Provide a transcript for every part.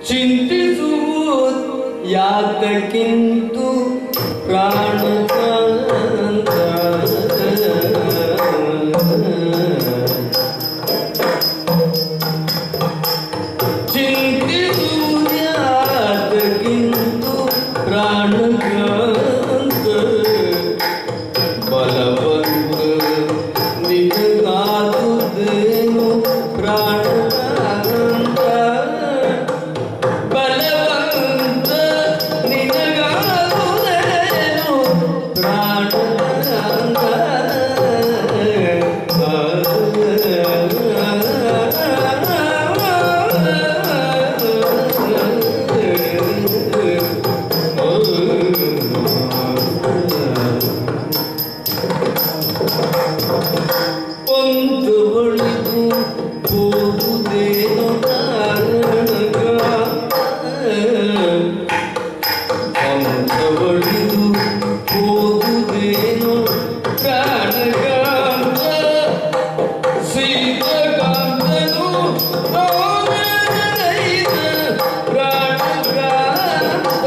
ಚಿಂತಿಸುವುದು ಯಾತಕ್ಕಿಂತು ಪ್ರಾಣ ಚಿಂತಿಸುವುದ್ಯಾತಕ್ಕಿಂತು ಪ್ರಾಣಕ್ರಾಂತ ಬಲವಂತ ನಿಜಗಾದುದೇನು ಪ್ರಾಣಕ್ರಾಂತ ಬಲವಂತ ನಿಜಗಾದುದೇನು ಒಂದು ಒಳಿತು ಹೋಗುವುದೇನೋ ಕಾರಣಗ ಒಂದು ಒಳಿತು ಹೋಗುವುದೇನೋ ಕಾರಣಗಾಂತ ಸೀತಕಾಂತನು ಅವನೈದ ಪ್ರಾಣಗಾಂತ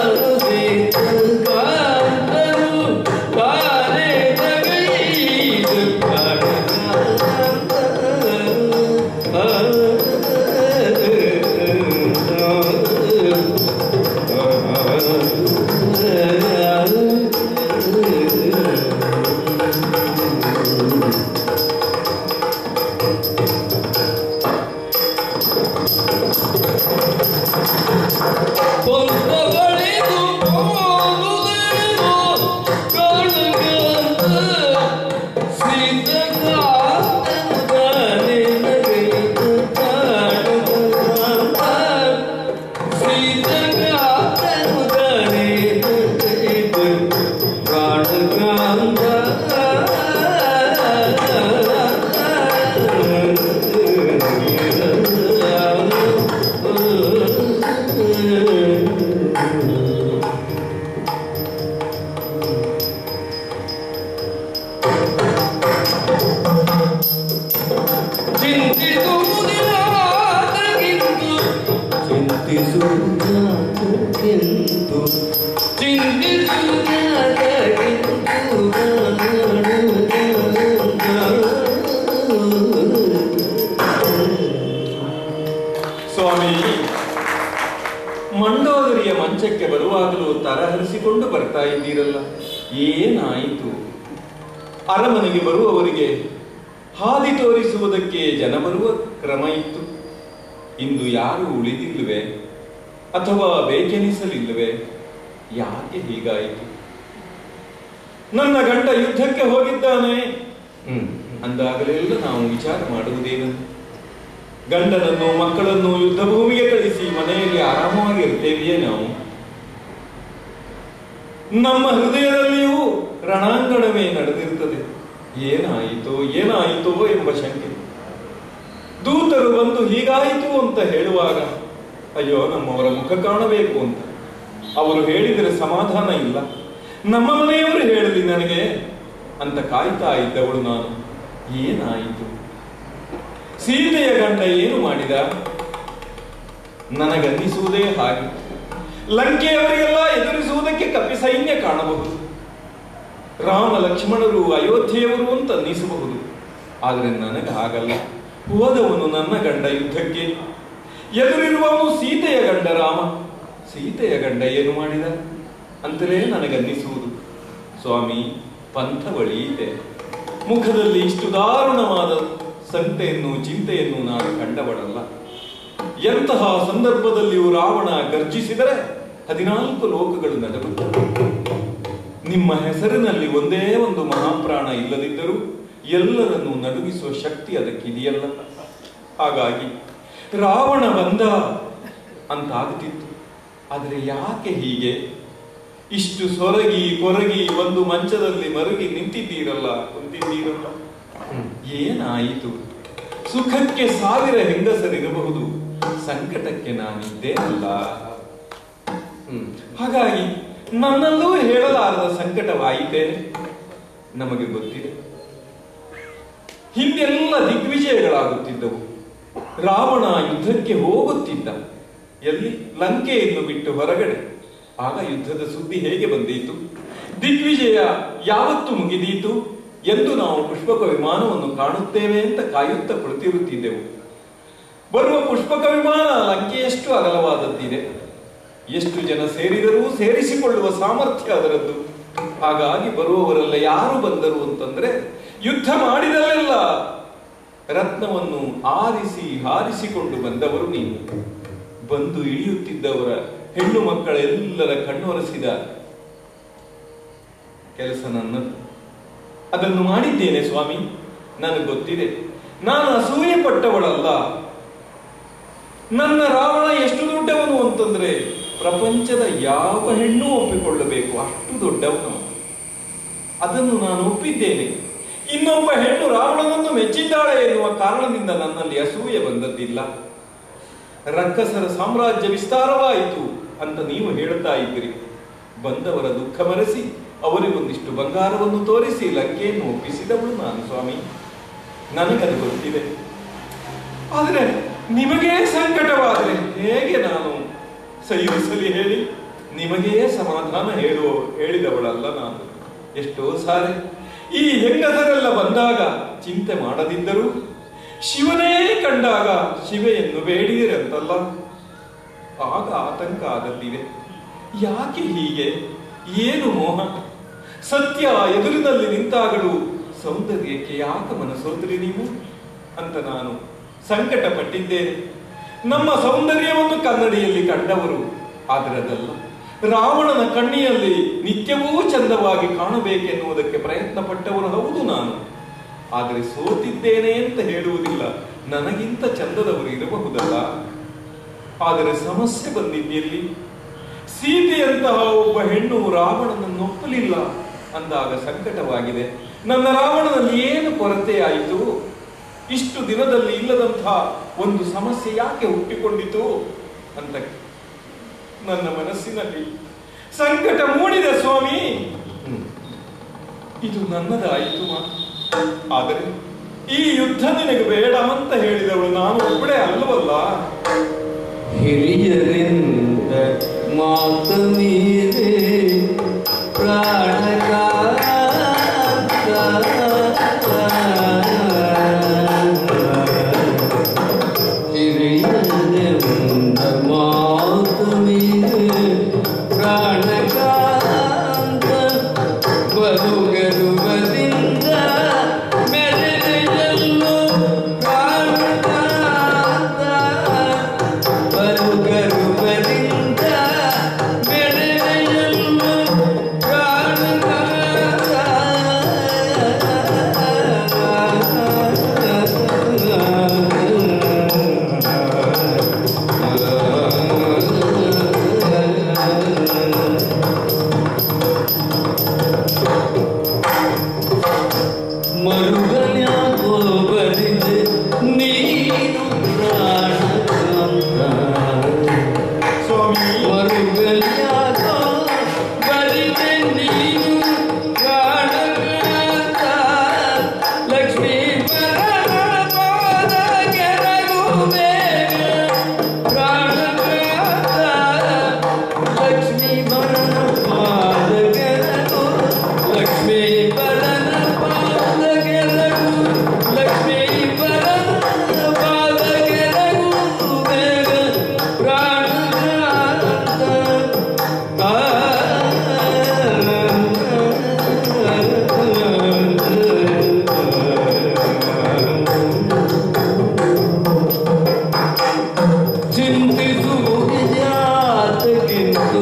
ಸೀತಕಾಂತನು ತಾನೇ ಜಗೈದ ಪೊಂದಗಳಿದು ಪೋಲುದೇನೋ ಕಾಣಗಾಂತ ಸೀತಕಾಂತನುದಾನೆ ನಗೈದು ಕಾಣಗಾಂತ ಸೀತಕಾಂತನುದಾನೆ ನಗೈದು ಕಾಣಗಾಂತ ಚಿಂತಿಸುವುದಾತಕ್ಕಿಂತು ಸ್ವಾಮಿ ಮಂಡೋದರಿಯ ಮಂಚಕ್ಕೆ ಬರುವಾಗಲೂ ತರಹರಿಸಿಕೊಂಡು ಬರ್ತಾ ಇದ್ದೀರಲ್ಲ ಏನಾಯಿತು ಅರಮನೆಗೆ ಬರುವವರಿಗೆ ಹಾದಿ ತೋರಿಸುವುದಕ್ಕೆ ಜನ ಬರುವ ಕ್ರಮ ಇತ್ತು ಇಂದು ಯಾರು ಉಳಿದಿಲ್ಲವೇ ಅಥವಾ ಬೇಕೆನಿಸಲಿಲ್ಲವೇ ಯಾಕೆ ಹೀಗಾಯಿತು ನನ್ನ ಗಂಡ ಯುದ್ಧಕ್ಕೆ ಹೋಗಿದ್ದಾನೆ ಹ್ಮ್ ಅಂದಾಗಲೆಲ್ಲ ನಾವು ವಿಚಾರ ಮಾಡುವುದೇನು ಗಂಡನನ್ನು ಮಕ್ಕಳನ್ನು ಯುದ್ಧ ಭೂಮಿಗೆ ಕಳಿಸಿ ಮನೆಯಲ್ಲಿ ಆರಾಮವಾಗಿ ಇರ್ತೇವೆಯೇ ನಾವು ನಮ್ಮ ಹೃದಯದಲ್ಲಿಯೂ ರಣಾಂಗಣವೇ ನಡೆದಿರುತ್ತದೆ ಏನಾಯಿತೋ ಏನಾಯಿತೋ ಎಂಬ ಶಂಕೆ ದೂತರು ಬಂದು ಹೀಗಾಯಿತು ಅಂತ ಹೇಳುವಾಗ ಅಯ್ಯೋ ನಮ್ಮವರ ಮುಖ ಕಾಣಬೇಕು ಅಂತ ಅವರು ಹೇಳಿದರೆ ಸಮಾಧಾನ ಇಲ್ಲ ನಮ್ಮ ಮನೆಯವರು ಹೇಳಲಿ ನನಗೆ ಅಂತ ಕಾಯ್ತಾ ಇದ್ದವಳು ನಾನು ಏನಾಯಿತು ಸೀತೆಯ ಗಂಡ ಏನು ಮಾಡಿದ ನನಗನ್ನಿಸುವುದೇ ಹಾಗೆ ಲಂಕೆಯವರಿಗೆಲ್ಲ ಎದುರಿಸುವುದಕ್ಕೆ ಕಪಿ ಸೈನ್ಯ ಕಾಣಬಹುದು ರಾಮ ಲಕ್ಷ್ಮಣರು ಅಯೋಧ್ಯೆಯವರು ಅಂತ ಅನ್ನಿಸಬಹುದು ಆದರೆ ನನಗೆ ಹಾಗಲ್ಲ ಹೋದವನು ನನ್ನ ಗಂಡ ಯುದ್ಧಕ್ಕೆ ಎದುರಿರುವವನು ಸೀತೆಯ ಗಂಡ ರಾಮ ಸೀತೆಯ ಗಂಡ ಏನು ಮಾಡಿದ ಅಂತಲೇ ನನಗನ್ನಿಸುವುದು ಸ್ವಾಮಿ ಪಂಥ ಒಳಿಯಿತೆ ಮುಖದಲ್ಲಿ ಇಷ್ಟು ದಾರುಣವಾದ ಸಂತೆಯನ್ನು ಚಿಂತೆಯನ್ನು ನಾನು ಕಂಡವಳಲ್ಲ ಎಂತಹ ಸಂದರ್ಭದಲ್ಲಿಯೂ ರಾವಣ ಗರ್ಜಿಸಿದರೆ ಹದಿನಾಲ್ಕು ಲೋಕಗಳು ನಡಗುತ್ತವೆ ನಿಮ್ಮ ಹೆಸರಿನಲ್ಲಿ ಒಂದೇ ಒಂದು ಮಹಾಪ್ರಾಣ ಇಲ್ಲದಿದ್ದರೂ ಎಲ್ಲರನ್ನೂ ನಡುಗಿಸುವ ಶಕ್ತಿ ಅದಕ್ಕಿದೆಯಲ್ಲ ಹಾಗಾಗಿ ರಾವಣ ಬಂದ ಅಂತಾಗುತ್ತಿತ್ತು ಆದರೆ ಯಾಕೆ ಹೀಗೆ ಇಷ್ಟು ಸೊರಗಿ ಕೊರಗಿ ಒಂದು ಮಂಚದಲ್ಲಿ ಮರುಗಿ ನಿಂತಿದ್ದೀರಲ್ಲ ಕುಂತಿದ್ದೀರಲ್ಲ ಏನಾಯಿತು ಸುಖಕ್ಕೆ ಸಾವಿರ ಹೆಂಗಸರಿರಬಹುದು ಸಂಕಟಕ್ಕೆ ನಾನಿದ್ದೇ ಅಲ್ಲ ಹ್ಮ್. ಹಾಗಾಗಿ ನನ್ನಲ್ಲೂ ಹೇಳಲಾರದ ಸಂಕಟವಾಯಿತೆ ನಮಗೆ ಗೊತ್ತಿದೆ ಹಿಂದೆಲ್ಲ ದಿಗ್ವಿಜಯಗಳಾಗುತ್ತಿದ್ದವು ರಾವಣ ಯುದ್ಧಕ್ಕೆ ಹೋಗುತ್ತಿದ್ದ ಎಲ್ಲಿ ಲಂಕೆಯನ್ನು ಬಿಟ್ಟು ಹೊರಗಡೆ ಆಗ ಯುದ್ಧದ ಸುದ್ದಿ ಹೇಗೆ ಬಂದೀತು ದಿಗ್ವಿಜಯ ಯಾವತ್ತು ಮುಗಿದೀತು ಎಂದು ನಾವು ಪುಷ್ಪಕ ವಿಮಾನವನ್ನು ಕಾಣುತ್ತೇವೆ ಅಂತ ಕಾಯುತ್ತಾ ಕುಳಿತಿರುತ್ತಿದ್ದೆವು ಬರುವ ಪುಷ್ಪಕ ವಿಮಾನ ಲಂಕೆಯಷ್ಟು ಅಗಲವಾದದ್ದಿದೆ ಎಷ್ಟು ಜನ ಸೇರಿದರೂ ಸೇರಿಸಿಕೊಳ್ಳುವ ಸಾಮರ್ಥ್ಯ ಅದರದ್ದು ಹಾಗಾಗಿ ಬರುವವರೆಲ್ಲ ಯಾರು ಬಂದರು ಅಂತಂದ್ರೆ ಯುದ್ಧ ಮಾಡಿದಲ್ಲೆಲ್ಲ ರತ್ನವನ್ನು ಆರಿಸಿ ಹಾರಿಸಿಕೊಂಡು ಬಂದವರು ನೀವು ಬಂದು ಇಳಿಯುತ್ತಿದ್ದವರ ಹೆಣ್ಣು ಮಕ್ಕಳೆಲ್ಲರ ಕಣ್ಣೊರೆಸಿದ ಕೆಲಸ ನನ್ನದು ಅದನ್ನು ಮಾಡಿದ್ದೇನೆ ಸ್ವಾಮಿ ನನಗೆ ಗೊತ್ತಿದೆ ನಾನು ಅಸೂಯೆ ಪಟ್ಟವಳಲ್ಲ ನನ್ನ ರಾವಣ ಎಷ್ಟು ದೊಡ್ಡವನು ಅಂತಂದ್ರೆ ಪ್ರಪಂಚದ ಯಾವ ಹೆಣ್ಣು ಒಪ್ಪಿಕೊಳ್ಳಬೇಕು ಅಷ್ಟು ದೊಡ್ಡವನು ಅದನ್ನು ನಾನು ಒಪ್ಪಿದ್ದೇನೆ ಇನ್ನೊಬ್ಬ ಹೆಣ್ಣು ರಾವಣನನ್ನು ಮೆಚ್ಚಿದ್ದಾಳೆ ಎನ್ನುವ ಕಾರಣದಿಂದ ನನ್ನಲ್ಲಿ ಅಸೂಯೆ ಬಂದದ್ದಿಲ್ಲ ರಕ್ಕಸರ ಸಾಮ್ರಾಜ್ಯ ವಿಸ್ತಾರವಾಯಿತು ಅಂತ ನೀವು ಹೇಳ್ತಾ ಇದ್ದೀರಿ ಬಂದವರ ದುಃಖ ಮರೆಸಿ ಅವರಿಗೊಂದಿಷ್ಟು ಬಂಗಾರವನ್ನು ತೋರಿಸಿ ಲಂಕೆಯನ್ನು ಒಪ್ಪಿಸಿದವಳು ನಾನು ಸ್ವಾಮಿ ನನಗದು ಗೊತ್ತಿದೆ ಆದರೆ ನಿಮಗೇ ಸಂಕಟವಾದರೆ ಹೇಗೆ ನಾನು ಸಹಿಸಲಿ ಹೇಳಿ ನಿಮಗೇ ಸಮಾಧಾನ ಹೇಳುವ ಹೇಳಿದವಳಲ್ಲ ನಾನು ಎಷ್ಟೋ ಸಾರಿ ಈ ಹೆಂಗಸರೆಲ್ಲ ಬಂದಾಗ ಚಿಂತೆ ಮಾಡದಿದ್ದರೂ ಶಿವನೇ ಕಂಡಾಗ ಶಿವೆಯನ್ನು ಬೇಡಿದಿರಂತಲ್ಲ ಆಗ ಆತಂಕ ಆಗದ್ದಿದೆ ಯಾಕೆ ಹೀಗೆ ಏನು ಮೋಹ ಸತ್ಯ ಎದುರಿನಲ್ಲಿ ನಿಂತಾಗಲೂ ಸೌಂದರ್ಯಕ್ಕೆ ಯಾಕೆ ಮನಸೋದ್ರಿ ನೀವು ಅಂತ ನಾನು ಸಂಕಟ ಪಟ್ಟಿದ್ದೇನೆ ನಮ್ಮ ಸೌಂದರ್ಯವನ್ನು ಕನ್ನಡಿಯಲ್ಲಿ ಕಂಡವರು ಆದರೆ ಅದಲ್ಲ ರಾವಣನ ಕಣ್ಣಿಯಲ್ಲಿ ನಿತ್ಯವೂ ಚಂದವಾಗಿ ಕಾಣಬೇಕೆನ್ನುವುದಕ್ಕೆ ಪ್ರಯತ್ನ ಪಟ್ಟವರು ಹೌದು ನಾನು ಆದರೆ ಸೋತಿದ್ದೇನೆ ಅಂತ ಹೇಳುವುದಿಲ್ಲ ನನಗಿಂತ ಚಂದದವರು ಇರಬಹುದಲ್ಲ ಆದರೆ ಸಮಸ್ಯೆ ಬಂದಿದ್ದೆಲ್ಲಿ ಸೀತೆಯಂತಹ ಒಬ್ಬ ಹೆಣ್ಣು ರಾವಣನನ್ನು ಒಪ್ಪಲಿಲ್ಲ ಅಂದಾಗ ಸಂಕಟವಾಗಿದೆ ನನ್ನ ರಾವಣನಲ್ಲಿ ಏನು ಕೊರತೆ ಆಯಿತು ಇಷ್ಟು ದಿನದಲ್ಲಿ ಇಲ್ಲದಂತಹ ಒಂದು ಸಮಸ್ಯೆ ಯಾಕೆ ಹುಟ್ಟಿಕೊಂಡಿತು ಅಂತ ನನ್ನ ಮನಸ್ಸಿನಲ್ಲಿ ಸಂಕಟ ಮೂಡಿದ ಸ್ವಾಮಿ ಇದು ನನ್ನದಾಯಿತು ಮಾ ಆದರೆ ಈ ಯುದ್ಧ ನಿನಗೆ ಬೇಡ ಅಂತ ಹೇಳಿದವಳು ನಾನು ಒಬ್ಬಳೇ ಅಲ್ಲವಲ್ಲ ಹಿರಿಯರಿಂದ ಮಾತ ಮೀರೆ ಹಿರಿಯರಿಂದ ಮಾತ ಮೀರೆ ಪ್ರಾಣಕಾಂತ ಬರುಗರುವದಿಂದ ಮೆರೆದೆಯಲ್ಲೂ ಪ್ರಾಣಕಾಂತ ಬರುಗರುವರಿಂದ ಮೆರೆದೆಯಲ್ಲೂ ಪ್ರಾಣಕಾಂತ ಮರುಗನ್ಯಾಕೋ ಬರಿದೆ ನೀನು ಪ್ರಾಣಕಾಂತ ಸ್ವಾಮಿ ಮರುಗನ್ಯಾಕೋ ಬರಿದೆ ನೀನು ಪ್ರಾಣಕಾಂತ ಲಕ್ಷ್ಮೀ ಪರಮಾತ್ಮನ ಕೆರಗು ಬೇಗ ಪ್ರಾಣಕಾಂತ ಲಕ್ಷ್ಮೀ ಪರಮಾತ್ಮನ ಕೆರಗು ಲಕ್ಷ್ಮೀ ಪರನ ಪಾದಗೆ ರಘು ಲಕ್ಷ್ಮೀ ಪರನ ಪಾದಗೆ ರಘು ಬೇಗ ಪ್ರಾಣನಾಥ ಆ ಚಿಂತಿಸುವುದ್ಯಾತಗಿಂತು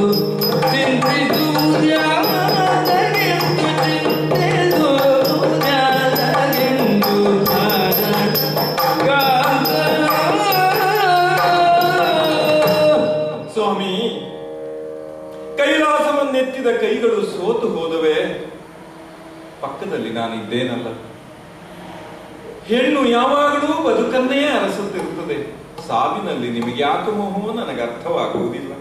ಚಿಂತಿಸುವುದ್ಯಾತಗಿಂತು ಚಿಂತಿಸುವುದ್ಯಾತಗಿಂತು ಸ್ವಾಮಿ ಕೈಲಾಸವನ್ನೆತ್ತಿದ ಕೈಗಳು ಸೋತು ಹೋದವೆ ಪಕ್ಕದಲ್ಲಿ ನಾನಿದ್ದೇನಲ್ಲ ಹೆಣ್ಣು ಯಾವಾಗಲೂ ಬದುಕನ್ನೇ ಅರಸುತ್ತಿರುತ್ತದೆ ಸಾವಿನಲ್ಲಿ ನಿಮಗೆ ಯಾಕೆ ಮೋಹವೋ ನನಗೆ ಅರ್ಥವಾಗುವುದಿಲ್ಲ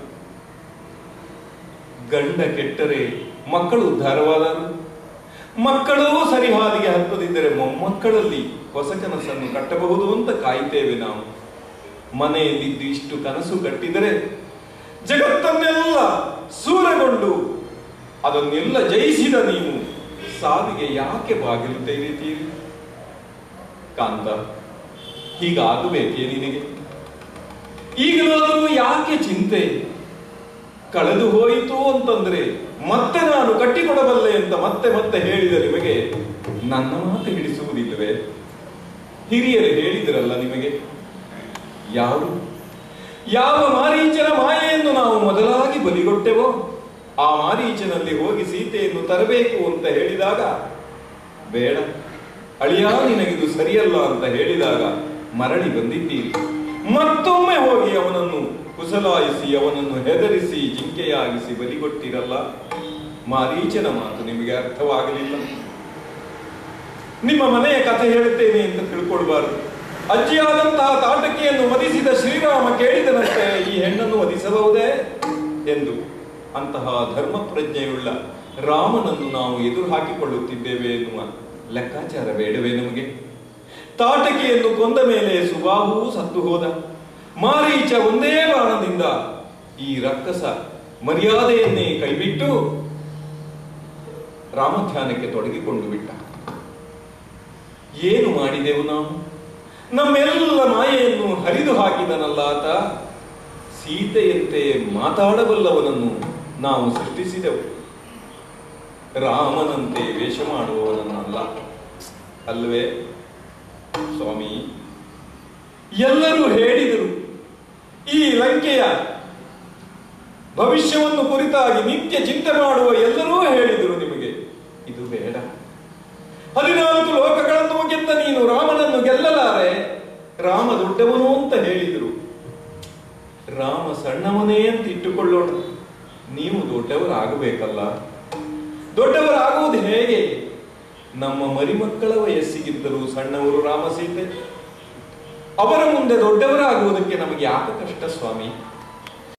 ಗಂಡ ಕೆಟ್ಟರೆ ಮಕ್ಕಳು ಉದ್ಧಾರವಾದರು ಮಕ್ಕಳು ಸರಿಹಾದಿಗೆ ಹತ್ತದಿದ್ದರೆ ಮೊಮ್ಮಕ್ಕಳಲ್ಲಿ ಹೊಸ ಕನಸನ್ನು ಕಟ್ಟಬಹುದು ಅಂತ ಕಾಯ್ತೇವೆ ನಾವು ಮನೆಯಲ್ಲಿದ್ದು ಇಷ್ಟು ಕನಸು ಕಟ್ಟಿದರೆ ಜಗತ್ತನ್ನೆಲ್ಲ ಸೂರಗೊಂಡು ಅದನ್ನೆಲ್ಲ ಜಯಿಸಿದ ನೀವು ಸಾವಿಗೆ ಯಾಕೆ ಬಾಗಿಲು ತೆರೆಯುತ್ತೀರಿ ಕಾಂತ ಹೀಗಾಗಬೇಕೇ ನಿನಗೆ ಈಗಲಾದರೂ ಯಾಕೆ ಚಿಂತೆ ಕಳೆದು ಹೋಯಿತು ಅಂತಂದ್ರೆ ಮತ್ತೆ ನಾನು ಕಟ್ಟಿಕೊಡಬಲ್ಲೆ ಅಂತ ಮತ್ತೆ ಮತ್ತೆ ಹೇಳಿದ ನಿಮಗೆ ನನ್ನ ಮಾತು ಹಿಡಿಸುವುದಿಲ್ಲವೇ ಹಿರಿಯರು ಹೇಳಿದ್ರಲ್ಲ ನಿಮಗೆ ಯಾರು ಯಾವ ಮಾರೀಚನ ಮಾಯೆಯನ್ನು ನಾವು ಮೊದಲಾಗಿ ಬಲಿಗೊಟ್ಟೆವೋ ಆ ಮಾರೀಚನಲ್ಲಿ ಹೋಗಿ ಸೀತೆಯನ್ನು ತರಬೇಕು ಅಂತ ಹೇಳಿದಾಗ ಬೇಡ ಅಳಿಯ ನಿನಗಿದು ಸರಿಯಲ್ಲ ಅಂತ ಹೇಳಿದಾಗ ಮರಳಿ ಬಂದಿದ್ದೀರಿ ಮತ್ತೊಮ್ಮೆ ಹೋಗಿ ಅವನನ್ನು ಕುಸಲಾಯಿಸಿ ಅವನನ್ನು ಹೆದರಿಸಿ ಜಿಂಕೆಯಾಗಿಸಿ ಬಲಿಗೊಟ್ಟಿರಲ್ಲ ಮಾರೀಚನ ಮಾತು ನಿಮಗೆ ಅರ್ಥವಾಗಲಿಲ್ಲ ನಿಮ್ಮ ಮನೆಯ ಕಥೆ ಹೇಳುತ್ತೇನೆ ಅಂತ ತಿಳ್ಕೊಳ್ಬಾರದು ಅಜ್ಜಿಯಾದಂತಹ ತಾಟಕಿಯನ್ನು ವಧಿಸಿದ ಶ್ರೀರಾಮ ಕೇಳಿದನಂತೆ ಈ ಹೆಣ್ಣನ್ನು ವಧಿಸಬಹುದೇ ಎಂದು ಅಂತಹ ಧರ್ಮ ಪ್ರಜ್ಞೆಯುಳ್ಳ ರಾಮನನ್ನು ನಾವು ಎದುರು ಹಾಕಿಕೊಳ್ಳುತ್ತಿದ್ದೇವೆ ಎನ್ನುವ ಲೆಕ್ಕಾಚಾರ ಬೇಡವೇ ನಮಗೆ ತಾಟಕಿಯನ್ನು ಕೊಂದ ಮೇಲೆ ಸುಬಾಹುವು ಸತ್ತು ಹೋದ ಮಾರೀಚ ಒಂದೇ ಬಾಣದಿಂದ ಈ ರಕ್ಕಸ ಮರ್ಯಾದೆಯನ್ನೇ ಕೈಬಿಟ್ಟು ರಾಮಧ್ಯಾನಕ್ಕೆ ತೊಡಗಿಕೊಂಡು ಬಿಟ್ಟ ಏನು ಮಾಡಿದೆವು ನಾವು ನಮ್ಮೆಲ್ಲ ಮಾಯೆಯನ್ನು ಹರಿದು ಹಾಕಿದನಲ್ಲ ಆತ ಸೀತೆಯಂತೆ ಮಾತಾಡಬಲ್ಲವನನ್ನು ನಾವು ಸೃಷ್ಟಿಸಿದೆವು ರಾಮನಂತೆ ವೇಷ ಮಾಡುವವನನ್ನಲ್ಲ ಅಲ್ವೇ ಸ್ವಾಮಿ ಎಲ್ಲರೂ ಹೇಳಿದರು ಈ ಲಂಕೆಯ ಭವಿಷ್ಯವನ್ನು ಕುರಿತಾಗಿ ನಿತ್ಯ ಚಿಂತೆ ಮಾಡುವ ಎಲ್ಲರೂ ಹೇಳಿದರು ನಿಮಗೆ ಇದು ಬೇಡ ಹದಿನಾಲ್ಕು ಲೋಕಗಳನ್ನು ಗೆದ್ದ ನೀನು ರಾಮನನ್ನು ಗೆಲ್ಲಲಾರೆ ರಾಮ ದೊಡ್ಡವನು ಅಂತ ಹೇಳಿದರು ರಾಮ ಸಣ್ಣವನೇ ಅಂತ ಇಟ್ಟುಕೊಳ್ಳೋಣ ನೀವು ದೊಡ್ಡವರಾಗಬೇಕಲ್ಲ ದೊಡ್ಡವರಾಗುವುದು ಹೇಗೆ ನಮ್ಮ ಮರಿಮಕ್ಕಳ ವಯಸ್ಸಿಗಿಂತಲೂ ಸಣ್ಣವರು ರಾಮ ಸೀತೆ ಅವರ ಮುಂದೆ ದೊಡ್ಡವರಾಗುವುದಕ್ಕೆ ನಮಗೆ ಯಾಕೆ ಕಷ್ಟ ಸ್ವಾಮಿ